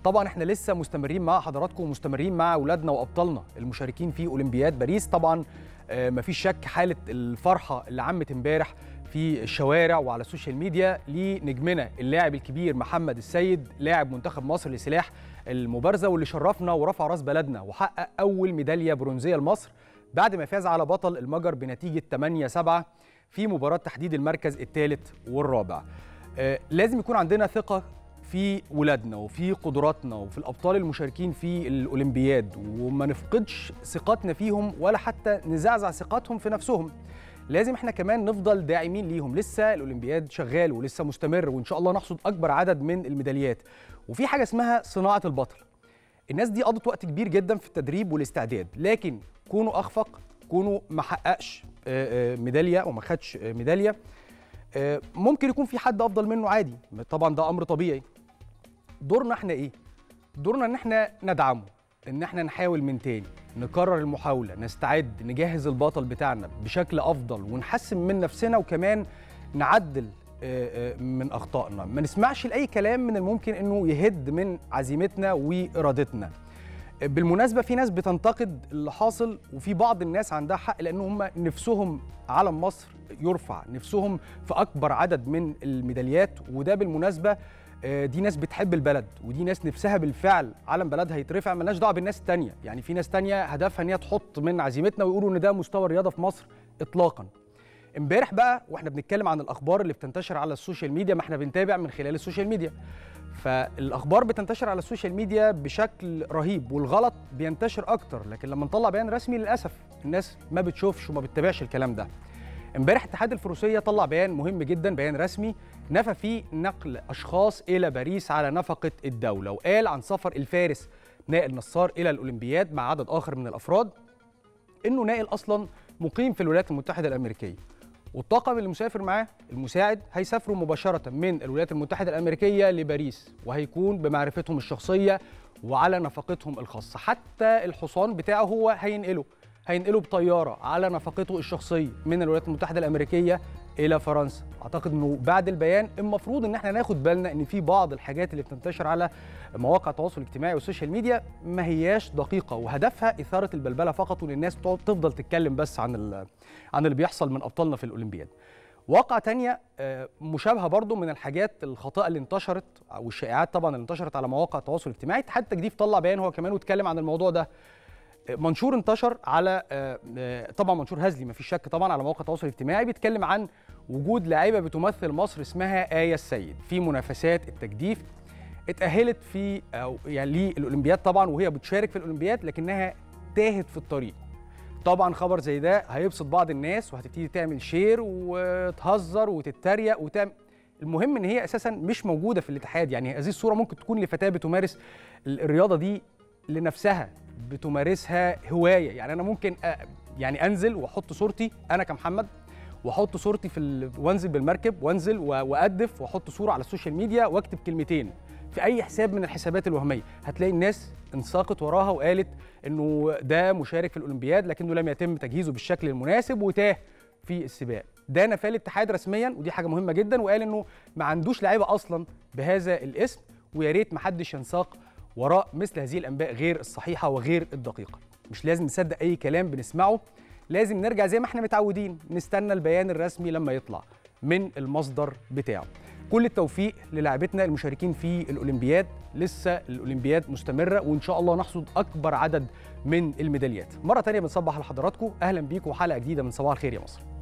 طبعا احنا لسه مستمرين مع حضراتكم ومستمرين مع اولادنا وابطالنا المشاركين في اولمبياد باريس طبعا آه، مفيش شك حاله الفرحه اللي عمت امبارح في الشوارع وعلى السوشيال ميديا لنجمنا اللاعب الكبير محمد السيد لاعب منتخب مصر لسلاح المبارزه واللي شرفنا ورفع راس بلدنا وحقق اول ميداليه برونزيه لمصر بعد ما فاز على بطل المجر بنتيجه 8 7 في مباراه تحديد المركز الثالث والرابع آه، لازم يكون عندنا ثقه في ولادنا وفي قدراتنا وفي الابطال المشاركين في الاولمبياد وما نفقدش ثقتنا فيهم ولا حتى نزعزع ثقتهم في نفسهم لازم احنا كمان نفضل داعمين ليهم لسه الاولمبياد شغال ولسه مستمر وان شاء الله نحصد اكبر عدد من الميداليات وفي حاجه اسمها صناعه البطل الناس دي قضت وقت كبير جدا في التدريب والاستعداد لكن كونوا اخفق كونوا ما حققش آه، آه، ميداليه وما خدش آه، ميداليه آه، ممكن يكون في حد افضل منه عادي طبعا ده امر طبيعي دورنا احنا ايه دورنا ان احنا ندعمه ان احنا نحاول من تاني نكرر المحاوله نستعد نجهز البطل بتاعنا بشكل افضل ونحسن من نفسنا وكمان نعدل آه، آه، من اخطائنا ما نسمعش لاي كلام من الممكن انه يهد من عزيمتنا وارادتنا بالمناسبه في ناس بتنتقد اللي حاصل وفي بعض الناس عندها حق لان هم نفسهم علم مصر يرفع نفسهم في اكبر عدد من الميداليات وده بالمناسبه آه، دي ناس بتحب البلد ودي ناس نفسها بالفعل علم بلدها يترفع ملناش دعوه بالناس التانية يعني في ناس تانية هدفها ان هي تحط من عزيمتنا ويقولوا ان ده مستوى الرياضه في مصر اطلاقا امبارح بقى واحنا بنتكلم عن الاخبار اللي بتنتشر على السوشيال ميديا ما احنا بنتابع من خلال السوشيال ميديا فالاخبار بتنتشر على السوشيال ميديا بشكل رهيب والغلط بينتشر اكتر لكن لما نطلع بيان رسمي للاسف الناس ما بتشوفش وما بتتابعش الكلام ده امبارح اتحاد الفروسيه طلع بيان مهم جدا بيان رسمي نفى فيه نقل اشخاص الى باريس على نفقه الدوله وقال عن سفر الفارس نائل نصار الى الاولمبياد مع عدد اخر من الافراد انه نائل اصلا مقيم في الولايات المتحده الامريكيه والطاقم اللي مسافر معاه المساعد هيسافروا مباشره من الولايات المتحده الامريكيه لباريس وهيكون بمعرفتهم الشخصيه وعلى نفقتهم الخاصه حتى الحصان بتاعه هو هينقله هينقله بطياره على نفقته الشخصيه من الولايات المتحده الامريكيه الى فرنسا اعتقد انه بعد البيان المفروض ان احنا ناخد بالنا ان في بعض الحاجات اللي بتنتشر على مواقع التواصل الاجتماعي والسوشيال ميديا ما هياش دقيقه وهدفها اثاره البلبله فقط وان الناس تقعد- تفضل تتكلم بس عن ال- عن اللي بيحصل من ابطالنا في الاولمبياد واقعة تانية آه، مشابهة برضو من الحاجات الخاطئة اللي انتشرت أو الشائعات طبعا اللي انتشرت على مواقع التواصل الاجتماعي اتحاد التجديف طلع بيان هو كمان واتكلم عن الموضوع ده منشور انتشر على آه، آه، طبعا منشور هزلي ما فيش شك طبعا على مواقع التواصل الاجتماعي بيتكلم عن وجود لاعيبه بتمثل مصر اسمها آية السيد في منافسات التجديف اتأهلت في أو يعني للأولمبياد طبعا وهي بتشارك في الأولمبياد لكنها تاهت في الطريق طبعا خبر زي ده هيبسط بعض الناس وهتبتدي تعمل شير وتهزر وتتريق وتعمل المهم ان هي اساسا مش موجوده في الاتحاد يعني هذه الصوره ممكن تكون لفتاه بتمارس ال- الرياضه دي لنفسها بتمارسها هوايه يعني انا ممكن أ- يعني انزل واحط صورتي انا كمحمد واحط صورتي في ال... وانزل بالمركب وانزل و... وادف واحط صوره على السوشيال ميديا واكتب كلمتين في اي حساب من الحسابات الوهميه هتلاقي الناس انساقت وراها وقالت انه ده مشارك في الاولمبياد لكنه لم يتم تجهيزه بالشكل المناسب وتاه في السباق ده نفاه الاتحاد رسميا ودي حاجه مهمه جدا وقال انه ما عندوش لعيبه اصلا بهذا الاسم ويا ريت ما حدش ينساق وراء مثل هذه الانباء غير الصحيحه وغير الدقيقه مش لازم نصدق اي كلام بنسمعه لازم نرجع زي ما احنا متعودين نستنى البيان الرسمي لما يطلع من المصدر بتاعه كل التوفيق للاعبتنا المشاركين في الاولمبياد لسه الاولمبياد مستمره وان شاء الله نحصد اكبر عدد من الميداليات مره تانية بنصبح على حضراتكم اهلا بيكم وحلقه جديده من صباح الخير يا مصر